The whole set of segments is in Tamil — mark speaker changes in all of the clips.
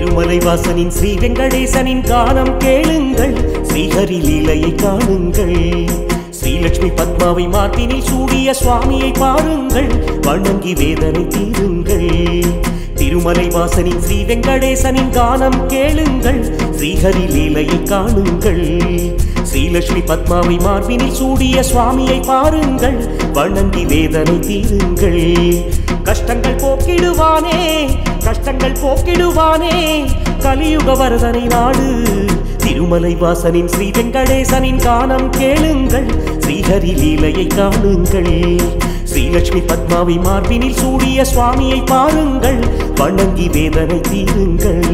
Speaker 1: திருமலை வாசனின் ஸ்ரீ வெங்கடேசனின் கானம் கேளுங்கள் ஸ்ரீஹரி லீலையை காணுங்கள் ஸ்ரீலட்சுமி பத்மாவை மார்பினில் சூடிய சுவாமியை பாருங்கள் வணங்கி வேதனை தீருங்கள் திருமலை வாசனின் ஸ்ரீ வெங்கடேசனின் கானம் கேளுங்கள் ஸ்ரீஹரி லீலையை காணுங்கள் ஸ்ரீலட்சுமி பத்மாவை மார்பினில் சூடிய சுவாமியை பாருங்கள் வணங்கி வேதனை தீருங்கள் கஷ்டங்கள் போக்கிடுவானே கஷ்டங்கள் போக்கிடுவானே கலியுக வரதனை நாடு திருமலை வாசனின் ஸ்ரீ வெங்கடேசனின் கானம் கேளுங்கள் ஸ்ரீஹரி லீலையை காணுங்கள் ஸ்ரீலட்சுமி பத்மாவை மார்பினில் சூடிய சுவாமியை பாருங்கள் வணங்கி வேதனை தீருங்கள்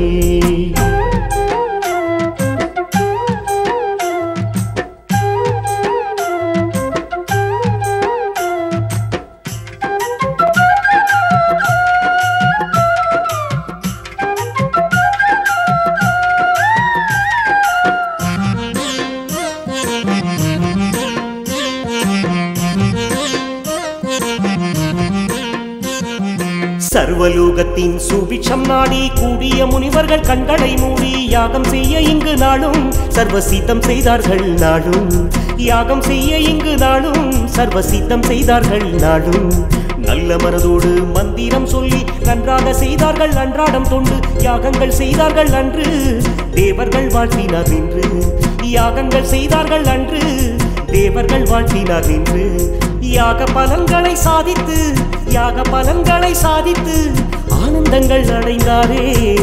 Speaker 1: சர்வலோகத்தின் சுபிட்சம் நாடி கூடிய முனிவர்கள் கண்களை மூடி யாகம் செய்ய இங்கு நாளும் சர்வசீத்தம் செய்தார்கள் நாளும் யாகம் செய்ய இங்கு நாளும் சர்வசீத்தம் செய்தார்கள் நாளும் நல்ல மனதோடு மந்திரம் சொல்லி நன்றாக செய்தார்கள் அன்றாடம் தொண்டு யாகங்கள் செய்தார்கள் அன்று தேவர்கள் வாழ்த்தினார் என்று யாகங்கள் செய்தார்கள் அன்று தேவர்கள் வாழ்த்தினார் என்று யாக பலன்களை சாதித்து யாக பலன்களை சாதித்து ஆனந்தங்கள் அடைந்தாரே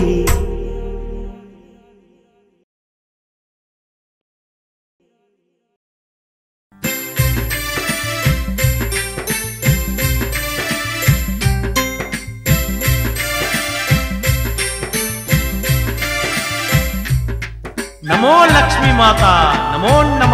Speaker 2: నమో లక్ష్మీ మాత నమో నమ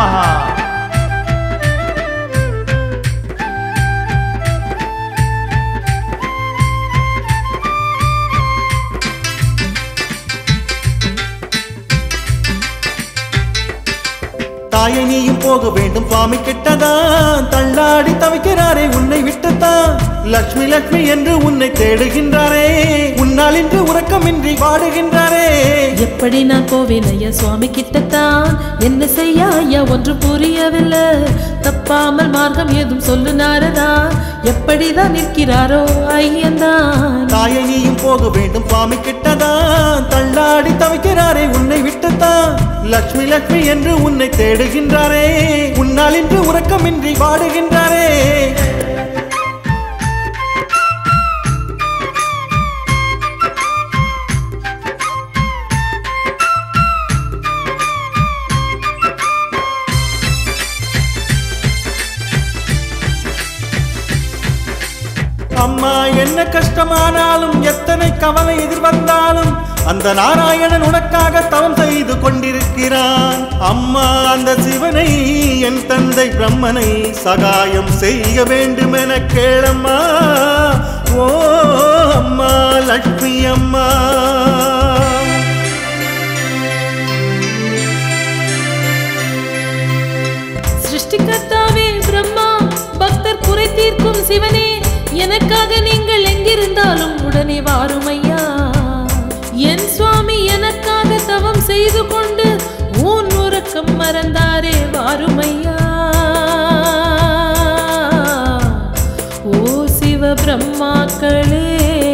Speaker 3: தாயை நீயும் போக வேண்டும் சுவாமி கிட்டதான் தள்ளாடி தவிக்கிறாரே உன்னை விட்டுத்தான் லக்ஷ்மி லக்ஷ்மி என்று உன்னை தேடுகின்றாரே உன்னால் இன்று உறக்கமின்றி பாடுகின்றாரே
Speaker 4: எப்படி நான் போவேன் ஐயா சுவாமி கிட்டத்தான் என்ன செய்ய ஐயா ஒன்று புரியவில்லை தப்பாமல் மார்க்கம் ஏதும் சொல்லு நாரதா எப்படிதான் நிற்கிறாரோ ஐயன்தான்
Speaker 3: தாயை நீயும் போக வேண்டும் சுவாமி கிட்டதான் தள்ளாடி தவிக்கிறாரே உன்னை விட்டுத்தான் லக்ஷ்மி லக்ஷ்மி என்று உன்னை தேடுகின்றாரே உன்னால் இன்று உறக்கமின்றி பாடுகின்றாரே அம்மா என்ன கஷ்டமானாலும் எத்தனை கவலை எதிர்வந்தாலும் அந்த நாராயணன் உனக்காக தவம் செய்து கொண்டிருக்கிறான் அம்மா அந்த சிவனை என் தந்தை பிரம்மனை சகாயம் செய்ய வேண்டும் என கேளம்மா ஓ அம்மா லட்சுமி அம்மா
Speaker 4: சிருஷ்டிகர்த்தாவே பிரம்மா பக்தர் குறை தீர்க்கும் சிவனே எனக்காக நீங்கள் எங்கிருந்தாலும் உடனே வாரும் ஐயா என் சுவாமி எனக்காக தவம் செய்து கொண்டு ஊன் உறக்கம் மறந்தாரே வாரும் ஐயா ஓ சிவ பிரம்மாக்களே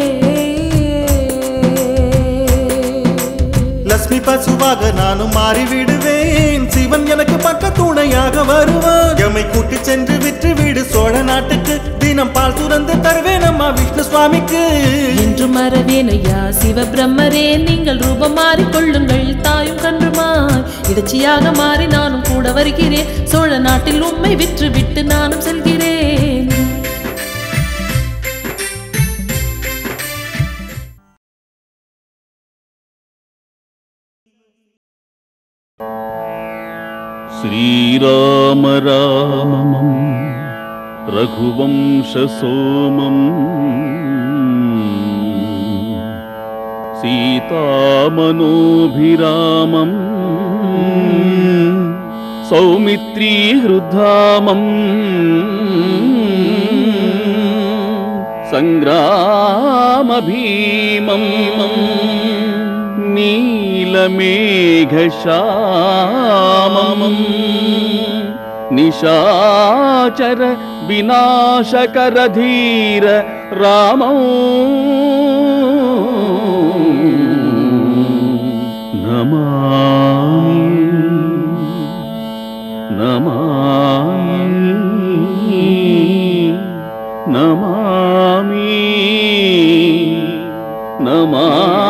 Speaker 3: லட்சுமி பசுவாக நானும் மாறிவிடுவேன் சிவன் எனக்கு பக்க துணையாக வருவான் எமை கூட்டி சென்று விற்று வீடு சோழ நாட்டுக்கு தினம் பால் துறந்து தருவேன் அம்மா விஷ்ணு சுவாமிக்கு
Speaker 4: என்று மறவேனையா சிவபிரம்மரே நீங்கள் ரூபம் மாறிக்கொள்ளுங்கள் தாயும் கன்றுமாய் இடைச்சியாக மாறி நானும் கூட வருகிறேன் சோழ நாட்டில் உம்மை விற்று விட்டு நானும் செல்கிறேன்
Speaker 5: श्रीराम रामम् रघुवंशसोमम् सीतामनोभिरामम् सौमित्रीहृद्धामम् सङ्ग्रामभीमम् నీలమేఘశ్యామం నిశాచర వినాశకరధీర రామం నమామి నమామి నమామి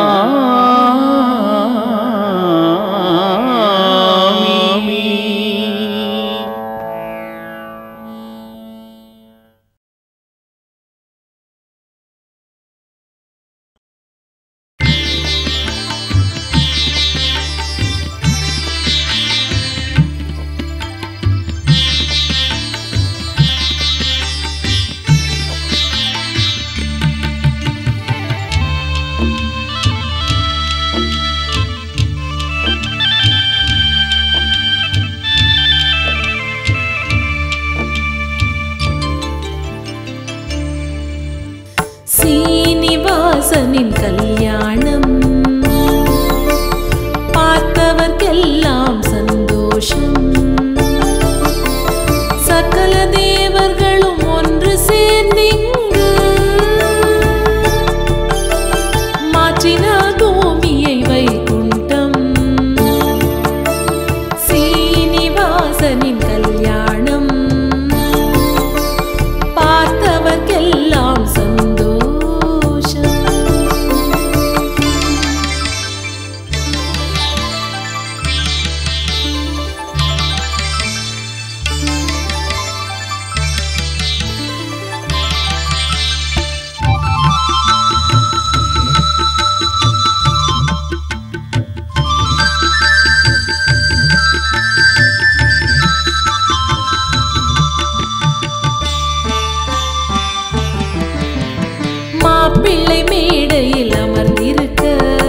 Speaker 5: నమామి
Speaker 4: சீனிவாசனின் கல்யாணம் பார்த்தவர்க்கெல்லாம் சந்தோஷம் சகல தேவர்களும் ஒன்று சேர்ந்திங்கு மாற்றினார் பூமியை வைகுண்டம் சீனிவாசனின் கல்யாணம் பார்த்தவர்க்கெல்லாம் சந்தோஷம் மாப்பிள்ளை மேடையில் அமர்ந்திருக்க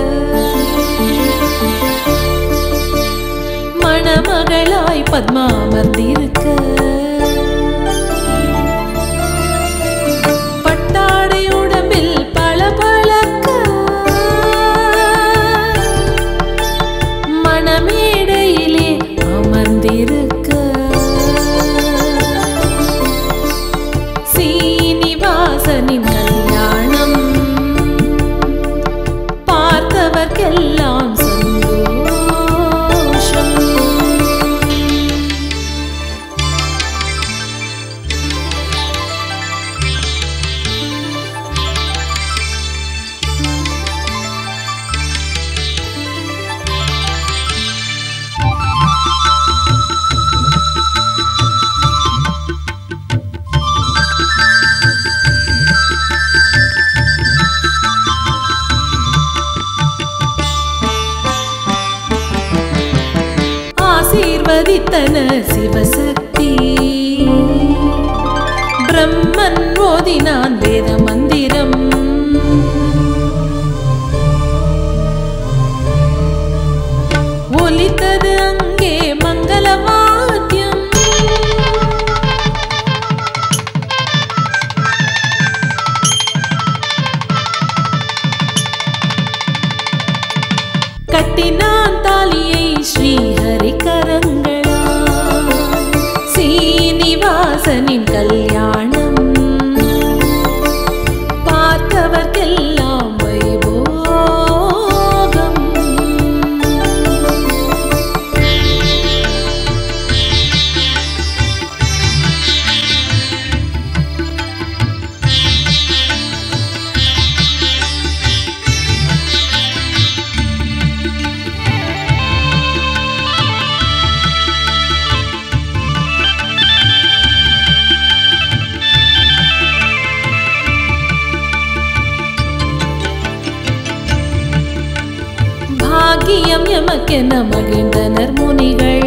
Speaker 4: மணமகளாய் பத்மா அமர்ந்திருக்க பட்டாடை உடம்பில் பளபளக்க மணமேடையிலே அமர்ந்திருக்க சீனிவாசனின் கல்யாணம் பார்த்தவர்க்கெல்லாம் சந்தோஷம் ஆசீர்வதித்தன சிவசக்தி பிரம்மன் ஓதினான் வேத மந்திரம் ஒலித்தது அங்கே மங்கள வாத்தியம் கட்டினான் தாலியை ஸ்ரீஹரி கரங்களா சீனிவாசனின் கல்யாணம் பார்த்தவர்க்கெல்லாம் வைபோகம் பாக்கியம் எமக்கென மகிழ்ந்தனர் முனிகள்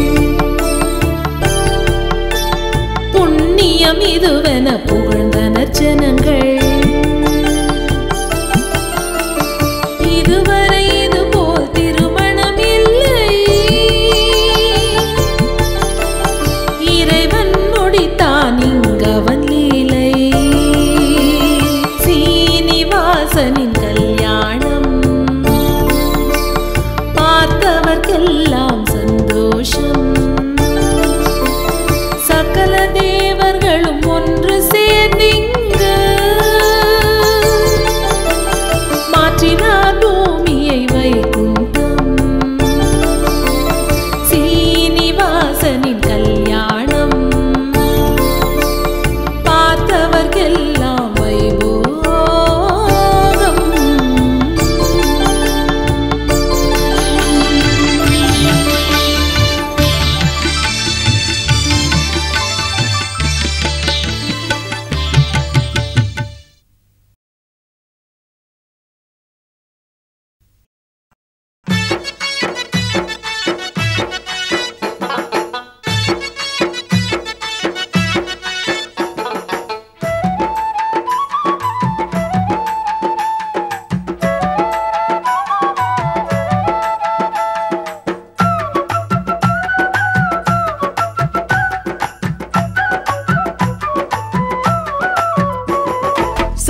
Speaker 4: புண்ணியம் இதுவென புகழ்ந்தனர் ஜனங்கள் இதுவரை இதுபோல் திருமணம் இல்லை இறைவன் முடித்தான் இங்கவன் லீலை சீனிவாசனின் கல்யாணம்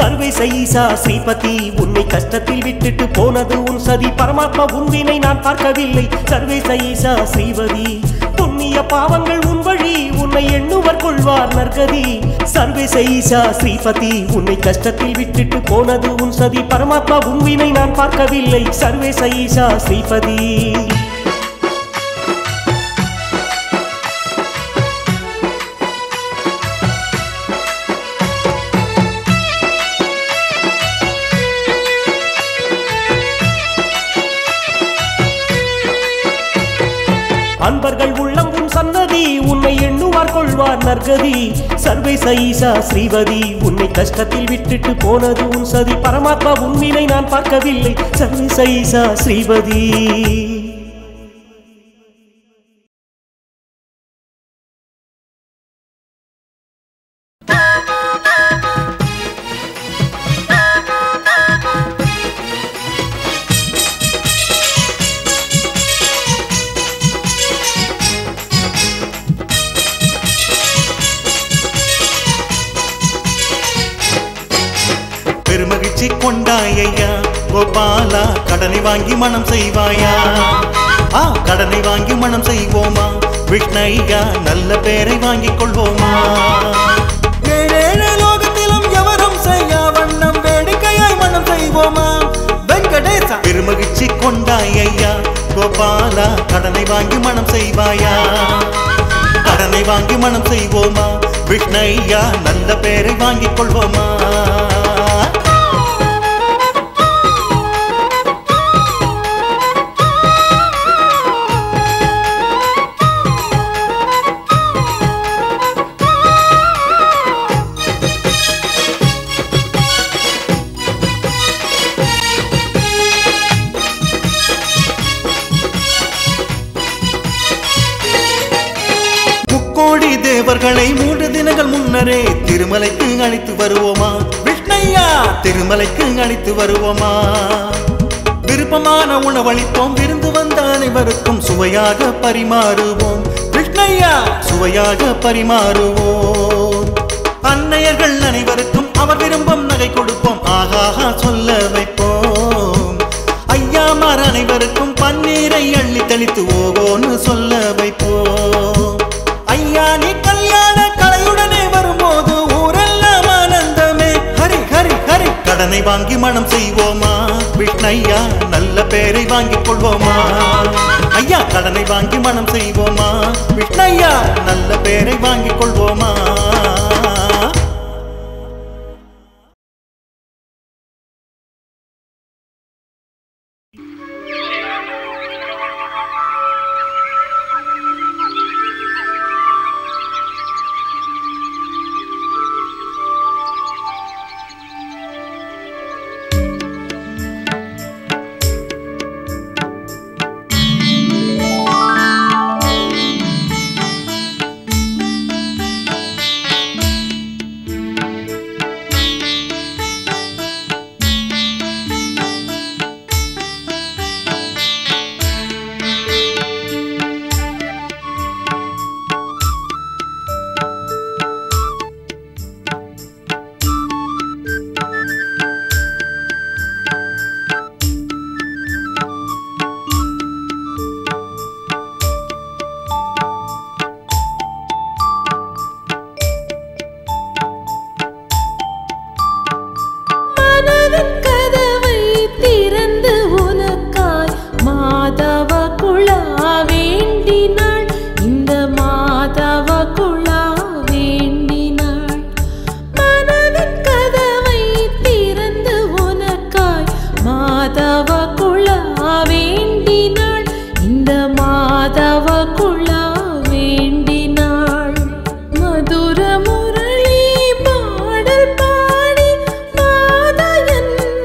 Speaker 1: சர்வேச ஈசா ஸ்ரீபதி உன்னை கஷ்டத்தில் விட்டுட்டு போனது உன் சதி பரமாத்மா உன்வினை நான் பார்க்கவில்லை சர்வேச ஈசா ஸ்ரீபதி புண்ணிய பாவங்கள் உன் வழி உன்னை எண்ணுவர் கொள்வார் நற்கதி சர்வேச ஈசா ஸ்ரீபதி உன்னை கஷ்டத்தில் விட்டுட்டு போனது உன் சதி பரமாத்மா உன்வினை நான் பார்க்கவில்லை சர்வேச ஈசா ஸ்ரீபதி அன்பர்கள் உள்ளம் உன் சன்னதி உன்னை எண்ணுவார் கொள்வார் நற்கதி சர்வேச ஈசா ஸ்ரீவதி உன்னை கஷ்டத்தில் விட்டுட்டு போனது உன் சதி பரமாத்மா உன்வினை நான் பார்க்கவில்லை சர்வேச ஈசா ஸ்ரீவதி
Speaker 3: பெருமகிழ்ச்சி கொண்டாயையா கோபாலா கடனை வாங்கி மனம் செய்வாயா ஆ கடனை வாங்கி மனம் செய்வோமா விஷ்ணையா நல்ல பேரை வாங்கிக் கொள்வோமா ஏழேழு லோகத்திலும் எவரும் செய்யா வண்ணம் வேடிக்கையாய் மனம் செய்வோமா வெங்கடேசா பெருமகிழ்ச்சி கொண்டாயையா கோபாலா கடனை வாங்கி மனம் செய்வாயா கடனை வாங்கி மனம் செய்வோமா விஷ்ணையா நல்ல பேரை வாங்கிக் கொள்வோமா முக்கோடி தேவர்களை மூன்று தினங்கள் முன்னரே திருமலைக்கு அழைத்து வருவோமா விஷ்ணையா திருமலைக்கு அழைத்து வருவோமா விருப்பமான உணவளிப்போம் விருந்து வந்த அனைவருக்கும் சுவையாக பரிமாறுவோம் விஷ்ணையா சுவையாக பரிமாறுவோம் அன்னையர்கள் அனைவருக்கும் அவர் விரும்பும் நகை கொடுப்போம் ஆகாஹா சொல்ல வைப்போம் ஐயாமார் அனைவருக்கும் பன்னீரை அள்ளி தெளித்து ஓகோன்னு சொல்ல வைப்போம் ஐயா நீ கல்யாண கலையுடனே வரும்போது ஊரெல்லாம் ஆனந்தமே ஹரி ஹரி ஹரி கடனை வாங்கி மனம் செய்வோமா விஷ்ணையா நல்ல பேரை வாங்கிக் கொள்வோமா ஐயா கடனை வாங்கி மனம் செய்வோமா விஷ்ணையா நல்ல பேரை வாங்கிக் கொள்வோமா
Speaker 4: மனதின் கதவை திறந்து உனக்காய் மாதவ குழா வேண்டினாள் இந்த மாதவ குழா வேண்டினாள் மனதின் கதவை திறந்து உனக்காய் மாதவ குழா வேண்டினாள் இந்த மாதவ குழா வேண்டினாள் மதுர முரளி பாடல் பாடி மாதா என்ன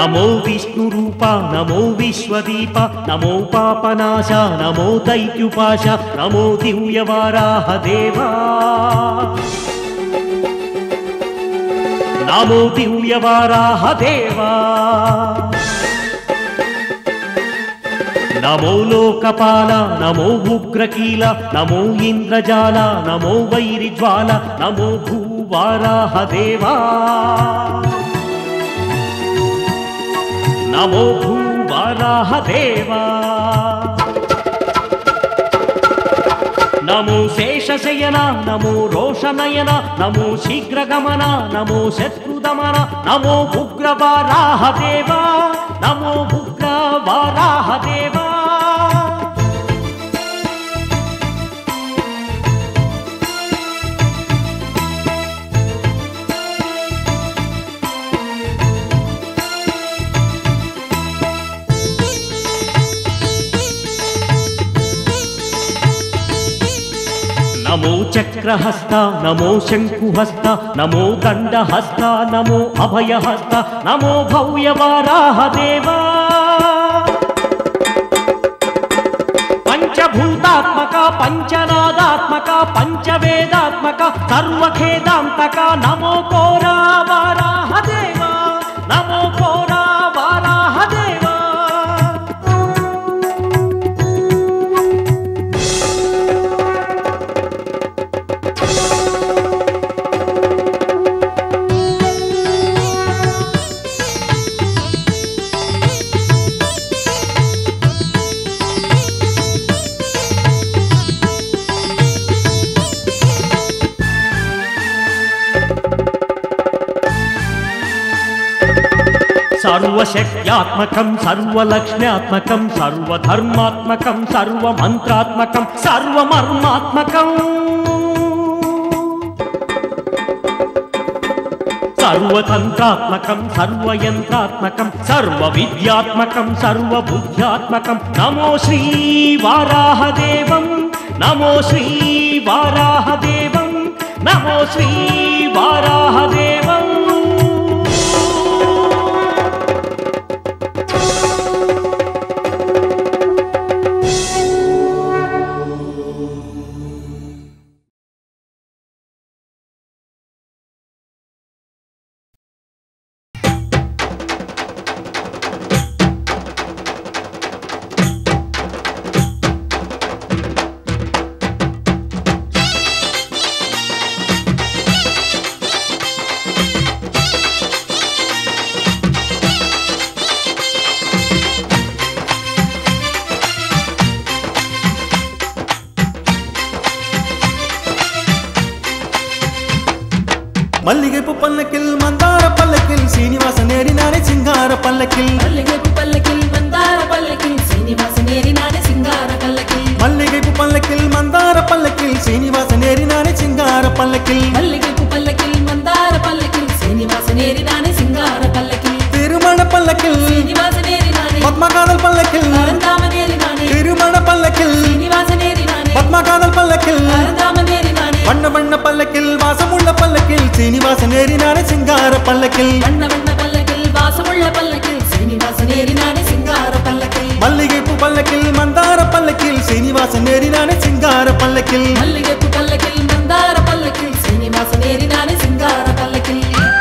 Speaker 1: నమో విష్ణు రూప నమో విశ్వదీప నమో పాపనాశ నమో దైత్యుపాశ నమో దివ్యవారాహ దేవా నమో దివ్యవారాహ దేవా నమో లోకపాల నమో ఉగ్రకీల నమో ఇంద్రజాల నమో వైరిజ్వాల నమో భూవారాహ దేవా నమో భూవారాహ దేవా నమో శేషశయన నమో రోషనయన నమో శీఘ్రగమన నమో శత్రుదమన నమో ఉగ్రవారాహ దేవా నమో ఉగ్రవారాహ దేవా నమో చక్రహస్త నమో శంకుహస్త నమో దండహస్త నమో అభయహస్త నమో భవ్యవారాహ దేవా పంచభూతాత్మక పంచనాదాత్మక పంచవేదాత్మక సర్వఖేదాంతక నమో కోరా వారాహ దేవా నమో కోరా వారాహ దేవా సర్వశక్త్యాత్మకం సర్వలక్ష్మ్యాత్మకం సర్వధర్మాత్మకం సర్వమంత్రాత్మకం సర్వమర్మాత్మకం సర్వతంత్రాత్మకం సర్వయంత్రాత్మకం సర్వవిద్యాత్మకం సర్వబుద్ధ్యాత్మకం నమో శ్రీ వారాహదేవం నమో శ్రీ వారాహదేవం నమో శ్రీ వారాహదేవం
Speaker 3: மல்லிகைப்பு பல்லக்கில் மந்தார பல்லக்கில் சீனிவாசன் ஏறினானே சிங்கார பல்லக்கில்
Speaker 4: மல்லிகைப்பு பல்லக்கில் மந்தார பல்லக்கில் சீனிவாசன் ஏறினானே சிங்கார பல்லக்கில்
Speaker 3: மல்லிகைப்பு பல்லக்கில் மந்தார பல்லக்கில் சீனிவாசன் ஏறினானே சிங்கார பல்லக்கில்
Speaker 4: மல்லிகைப்பு பல்லக்கில் மந்தார பல்லக்கில் சீனிவாசன் ஏறினானே சிங்கார பல்லக்கில்
Speaker 3: திருமண பல்லக்கில்
Speaker 4: சீனிவாசன் ஏறினானே
Speaker 3: பத்மகாதல் பல்லக்கில்
Speaker 4: பரந்தாமன் ஏறினானே
Speaker 3: திருமண பல்லக்கில்
Speaker 4: சீனிவாசன் ஏறினானே
Speaker 3: பத்மகாதல் பல்லக்கில்
Speaker 4: பரந்தாமன் ஏறினானே
Speaker 3: வண்ண வண்ண பல்லக்கில் வாசமுள்ள பல்லக்கில் சீனிவாசன் ஏறினானே சிங்கார பல்லக்கில்
Speaker 4: வண்ண வண்ண பல்லக்கில் வாசமுள்ள பல்லக்கில் சீனிவாசன் ஏறினானே சிங்கார பல்லக்கில்
Speaker 3: மல்லிகைப்பு பல்லக்கில் மந்தார பல்லக்கில் சீனிவாசன் ஏறினானே சிங்கார பல்லக்கில்
Speaker 4: மல்லிகைப்பு பல்லக்கில் மந்தார பல்லக்கில் சீனிவாசன் ஏறினானே சிங்கார பல்லக்கில்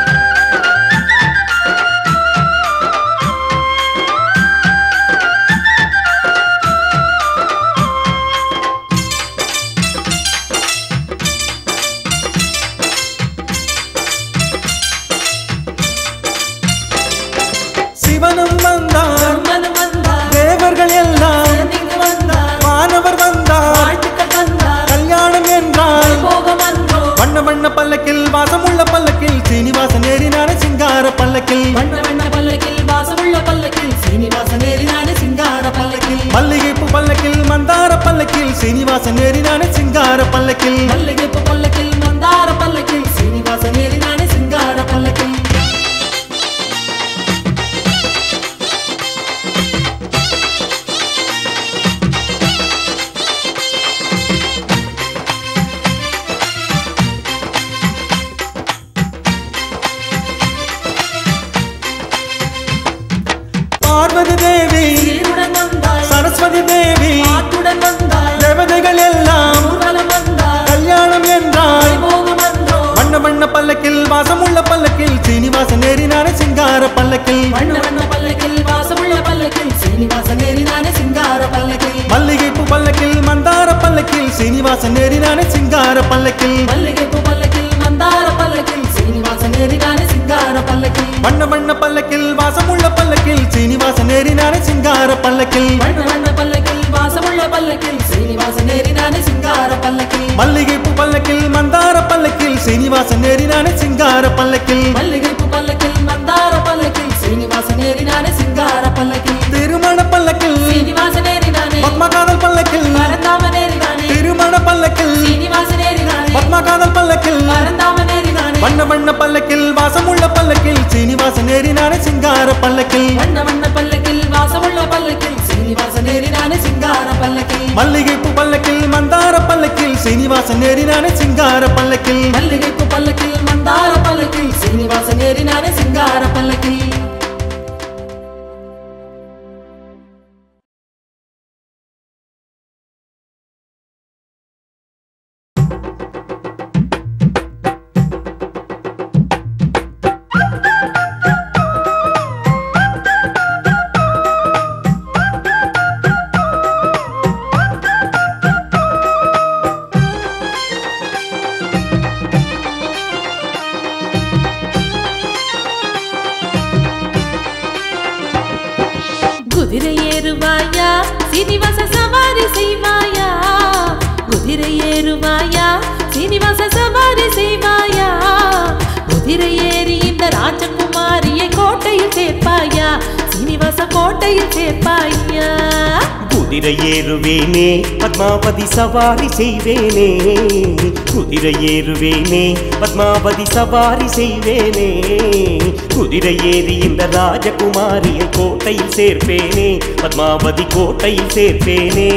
Speaker 3: சிவனும் வந்தார்
Speaker 4: கர்மனும் வந்தார்
Speaker 3: தேவர்கள் எல்லாம்
Speaker 4: நீங்க வந்தார்
Speaker 3: வானவர் வந்தார்
Speaker 4: வாழ்த்துக்கள் வந்தார்
Speaker 3: கல்யாணம் பார்வதி தேவி
Speaker 4: ஆட்டுடன் வந்தாய்
Speaker 3: தேவதைகள் எல்லாம்
Speaker 4: ஊர்வலம் வந்தாய்
Speaker 3: கல்யாணம் என்றாய்
Speaker 4: வைபோகம் வந்தோ
Speaker 3: வண்ண வண்ண பல்லக்கில் வாசமுள்ள பல்லக்கில் சீனிவாசன் ஏறினானே சிங்கார பல்லக்கில்
Speaker 4: வண்ண வண்ண பல்லக்கில் வாசமுள்ள பல்லக்கில் சீனிவாசன் ஏறினானே சிங்கார பல்லக்கில்
Speaker 3: மல்லிகைப்பூ பல்லக்கில் மந்தார பல்லக்கில் சீனிவாசன் ஏறினானே சிங்கார பல்லக்கில்
Speaker 4: மல்லிகைப்பூ பல்லக்கில் மந்தார பல்லக்கில் சீனிவாசன் ஏறினானே சிங்கார பல்லக்கில்
Speaker 3: வண்ண வண்ண பல்லக்கில் வாசமுள்ள பல்லக்கில் சீனிவாசன் ஏறினானே சிங்கார பல்லக்கில்
Speaker 4: வண்ண வண்ண பல்லக்கில் வாசமுள்ள பல்லக்கில் சீனிவாசன் ஏறினானே சிங்கார பல்லக்கில்
Speaker 3: மல்லிகைப்பூ பல்லக்கில் மந்தார பல்லக்கில் சீனிவாசன் ஏறினானே சிங்கார பல்லக்கில்
Speaker 4: மல்லிகைப்பூ பல்லக்கில் மந்தார பல்லக்கில் சீனிவாசன் ஏறினானே சிங்கார பல்லக்கில்
Speaker 3: திருமண பல்லக்கில்
Speaker 4: சீனிவாசன் ஏறினானே
Speaker 3: பத்மகாதல் பல்லக்கில்
Speaker 4: பரந்தாமன் ஏறினானே
Speaker 3: திருமண பல்லக்கில்
Speaker 4: சீனிவாசன் ஏறினானே
Speaker 3: பத்மகாதல் பல்லக்கில்
Speaker 4: பரந்தாமன் ஏறினானே
Speaker 3: வண்ண வண்ண பல்லக்கில் வாசமுள்ள பல்லக்கில் சீனிவாசன் ஏறினானே சிங்கார பல்லக்கில்
Speaker 4: வண்ண வண்ண பல்லக்கில் வாசமுள்ள பல்லக்கில் சீனிவாசன் ஏறினானே சிங்கார பல்லக்கில்
Speaker 3: மல்லிகைப்பூ பல்லக்கில் மந்தார பல்லக்கில் சீனிவாசன் ஏறினானே சிங்கார பல்லக்கில்
Speaker 4: மல்லிகைப்பூ பல்லக்கில் மந்தார பல்லக்கில் சீனிவாசன் ஏறினானே சிங்கார பல்லக்கில் குதிரை ஏறுவாயா சீனிவாச சவாரி செய்வாயா குதிரை ஏறுவாயா சீனிவாச சவாரி செய்வாயா குதிரை ஏறி இந்த ராஜகுமாரியை கோட்டையில் சேர்ப்பாயா சீனிவாச கோட்டையில் சேர்ப்பாயா
Speaker 1: குதிரை ஏறுவேனே பத்மாவதி சவாரி செய்வேனே குதிரை ஏறுவேனே பத்மாவதி சவாரி செய்வேனே குதிரை ஏறி இந்த ராஜகுமாரியை கோட்டையில் சேர்ப்பேனே பத்மாவதி கோட்டையில் சேர்ப்பேனே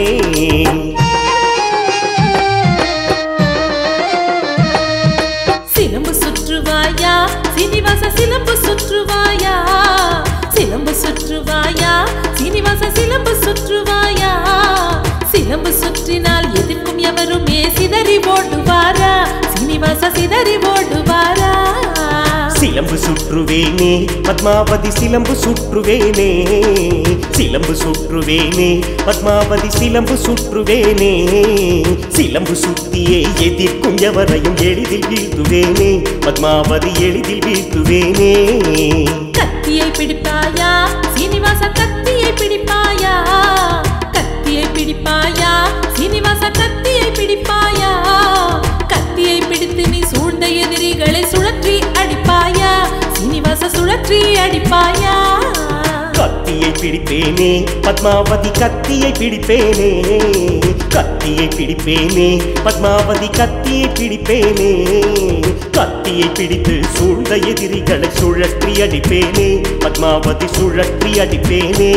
Speaker 4: சிலம்பு சுற்றுவாயா சீனிவாச சிலம்பு சுற்றுவாயா சிலம்பு சுற்றுவாயா சீனிவாச சிலம்பு சுற்றுவாயா சிலம்பு சுற்றினால் எதிர்க்கும் எவருமே சிதறி ஓடுவாரா சீனிவாச சிதறி ஓடுவாரா
Speaker 1: சிலம்பு சுற்றுவேனே பத்மாவதி சிலம்பு சுற்றுவேனே சிலம்பு சுற்றுவேனே பத்மாவதி சிலம்பு சுற்றுவேனே சிலம்பு சுத்தியே எதிர்க்கும் எவரையும் எளிதில் வீழ்த்துவேனே பத்மாவதி எளிதில் வீழ்த்துவேனே
Speaker 4: கத்தியை பிடிப்பாயா சீனிவாச கத்தியை பிடிப்பாயா கத்தியை பிடிப்பாயா சீனிவாச கத்தியை பிடிப்பாயா கத்தியை பிடித்து நீ சூழ்ந்த எதிரிகளை சுழற்றி அடிப்பாயா சீனிவாச சுழற்றி அடிப்பாயா
Speaker 1: கத்தியை பிடிப்பேனே பத்மாவதி கத்தியை பிடிப்பேனே கத்தியை பிடிப்பேனே பத்மாவதி கத்தியை பிடிப்பேனே கத்தியை பிடித்து சூழ்ந்த எதிரிகளை சுழற்றி அடிப்பேனே பத்மாவதி சுழற்றி அடிப்பேனே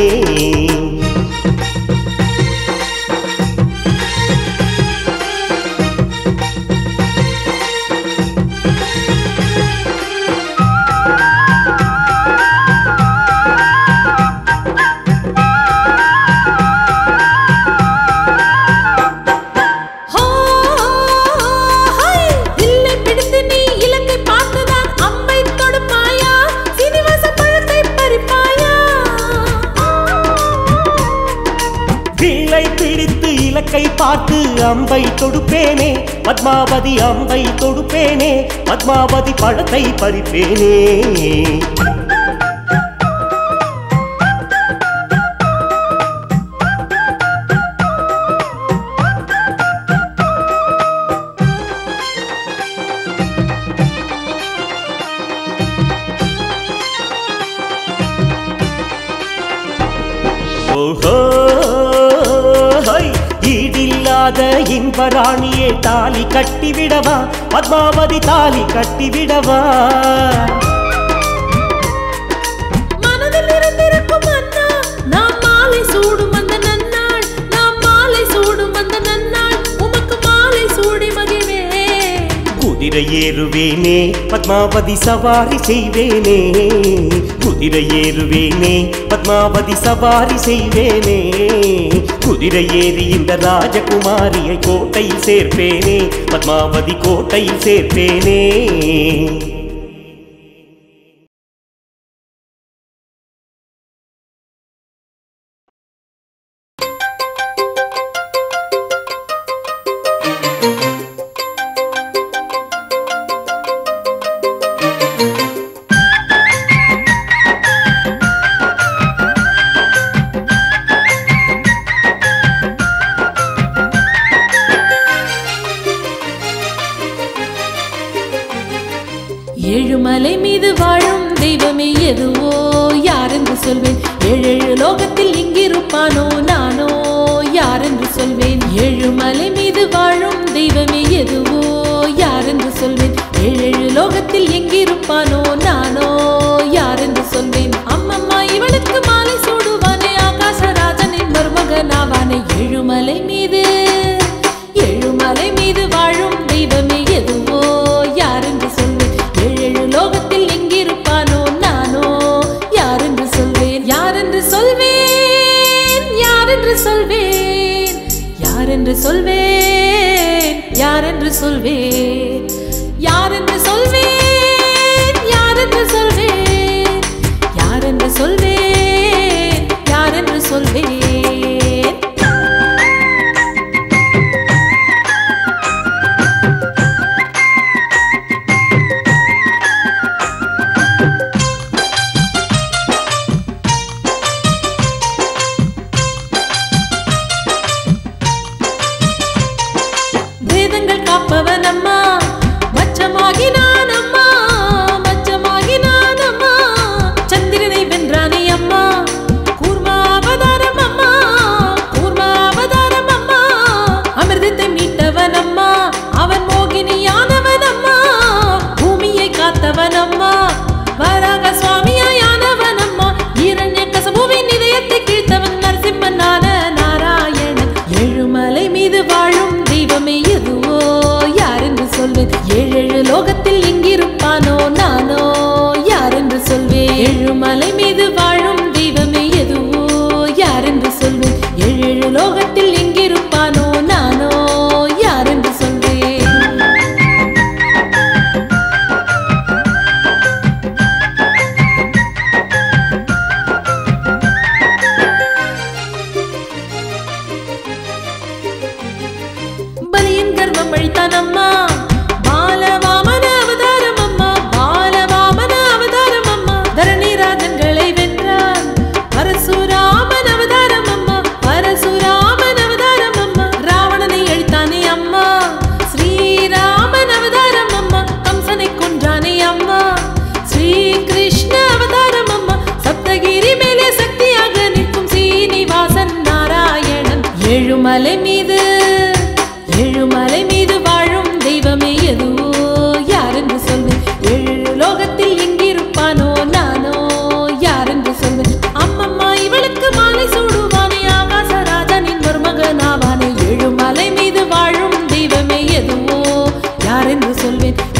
Speaker 4: ஹோ, ஹை! வில்லை பிடித்து நீ இலக்கை பார்த்துதான் அம்பை தொடுப்பாயா சீனிவாச பழத்தை பறிப்பாயா
Speaker 1: வில்லை பிடித்து இலக்கை பார்த்து அம்பை தொடுப்பேனே பத்மாவதி அம்பை தொடுப்பேனே பத்மாவதி பழத்தை பறிப்பேனே ஓஹோ ஹை, ஈடில்லாத இன்பராணியே தாலி கட்டிவிடவா பத்மாவதி தாலி கட்டிவிடவா
Speaker 4: மனதில் இருந்திருக்கும் அண்ணா நாம் மாலை சூடும் அந்த நன்னாள் நாம் மாலை சூடும் அந்த நன்னாள் உமக்கு மாலை சூடி மகிழ்வே
Speaker 1: குதிரை ஏறுவேனே பத்மாவதி சவாரி செய்வேனே குதிரை ஏறுவேனே பத்மாவதி சவாரி செய்வேனே குதிரை ஏறி இந்த ராஜகுமாரியை கோட்டையில் சேர்ப்பேனே பத்மாவதி கோட்டையில் சேர்ப்பேனே
Speaker 4: ஏழுமலை மீது வாழும் தெய்வமே எதுவோ யாரென்று சொல்வேன் ஏழேழு லோகத்தில் இங்கிருப்பானோ நானோ யாரென்று சொல்வேன் ஏழுமலை மீது வாழும் தெய்வமே எதுவோ யாரென்று சொல்வேன் ஏழேழு லோகத்தில் எங்கிருப்பானோ நானோ யாரென்று சொல்வேன் அம்மம்மா இவளுக்கு மாலை சூடுவானே ஆகாசராஜனின் மருமகனாவானே ஏழுமலை மீது ஏழுமலை மீது வாழும் தெய்வமே எதுவோ யாரென்று சொல்வேன் ஏழேழு லோகத்தில் எங்கிருப்பானோ நானோ யாரென்று சொல்வேன் யாரென்று சொல்வேன் யாரென்று சொல்வேன் யாரென்று சொல்வேன் யாரென்று சொல்வேன் யாரென்று சொல்வேன் யாரென்று சொல்வேன் யாரென்று சொல்வேன் யாரென்று சொல்வேன் வேதங்கள் காப்பவன் அம்மா மச்சமாகி நான் அம்மா மச்சமாகி நான் அம்மா சந்திரனை வென்றானே அம்மா கூர்மா அவதாரம் அம்மா கூர்மா அவதாரம் அம்மா அமிர்தத்தை மீட்டவன் அம்மா அவன் மோகினியானவன் அம்மா பூமியை காத்தவன் அம்மா வராக சுவாமியானவன் அம்மா இரண்ய கசபுவின் இதயத்தை கீழ்த்தவன் நரசிம்மனான நாராயணன் ஏழுமலை மீது வாழும் தெய்வமே எதுவோ யாரென்று சொல்வேன் ஏழேழு லோகத்தில் எங்கிருப்பானோ நானோ யாரென்று சொல்வேன் ஏழுமலை மீது வாழும் தெய்வமே எதுவோ யாரென்று சொல்வேன் ஏழேழு லோகத்தில் எங்கிருப்பானோ நானோ யாரென்று சொல்வேன் பலியின் கர்வம் அழித்தான் அம்மா பாலவாமன அவதாரம் அம்மா பாலவாமன அவதாரம் அம்மா தரணிராஜன்களை வென்றான் பரசுராமன் அவதாரம் அம்மா பரசுராமன் அவதாரம் அம்மா ராவணனை அழித்தானே அம்மா ஸ்ரீராமன் அவதாரம் அம்மா கம்சனை கொன்றானே அம்மா ஸ்ரீ கிருஷ்ண அவதாரம் அம்மா சப்தகிரி மேலே சக்தியாக நிற்கும் சீனிவாசன் நாராயணன் ஏழுமலை மீது ஏழுமலை மீது வாழும் தெய்வமே எதுவோ யாரென்று சொல்வேன் ஏழு லோகத்தில் எங்கிருப்பானோ நானோ யாரென்று சொல்வேன் அம்மம்மா இவளுக்கு மாலை சூடுவானே ஆகாசராஜனின் மருமகனாவானே ஏழுமலை மீது வாழும் தெய்வமே எதுவோ யாரென்று சொல்வேன்